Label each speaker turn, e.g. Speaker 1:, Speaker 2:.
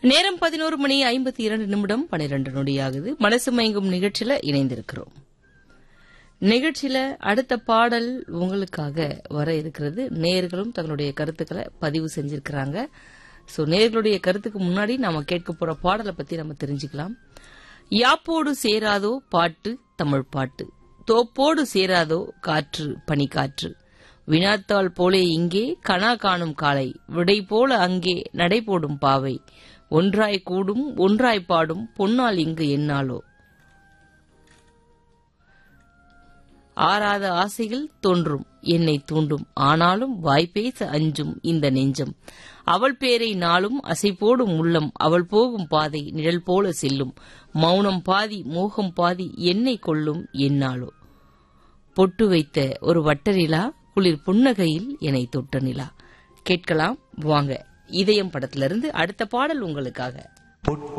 Speaker 1: நேரம் பதினோரு மணி ஐம்பத்தி இரண்டு நிமிடம் பனிரெண்டு நொடியாகுது மனசு மயங்கும் நிகழ்ச்சியில இணைந்திருக்கிறோம் நிகழ்ச்சியில அடுத்த பாடல் உங்களுக்காக வர இருக்கிறது நேர்களும் தங்களுடைய கருத்துக்களை பதிவு செஞ்சிருக்கிறாங்க சோ நேர்களுடைய கருத்துக்கு முன்னாடி நாம கேட்க போற பாடலை பத்தி நம்ம தெரிஞ்சுக்கலாம் யாப்போடு சேராதோ பாட்டு தமிழ் பாட்டு தோப்போடு சேராதோ காற்று பனிக்காற்று வினாத்தாள் போலே இங்கே கனா காணும் காலை விடை போல அங்கே நடை போடும் பாவை ஒன்றாய் கூடும் ஒன்றாய் பாடும் பொன்னால் இங்கு என்னாலோ ஆறாத ஆசைகள் தோன்றும் என்னை தூண்டும் ஆனாலும் வாய்ப்பேச அஞ்சும் இந்த நெஞ்சம் அவள் பேரை நாளும் அசைபோடும் உள்ளம் அவள் போகும் பாதை நிழல் போல செல்லும் மௌனம் பாதி மோகம் பாதி என்னை கொள்ளும் என்னாலோ பொட்டு வைத்த ஒரு வட்டநிலா குளிர் புன்னகையில் என்னை தொட்ட நிலா கேட்கலாம் வாங்க இதயம் படத்திலிருந்து அடுத்த பாடல் உங்களுக்காக
Speaker 2: பொட்டு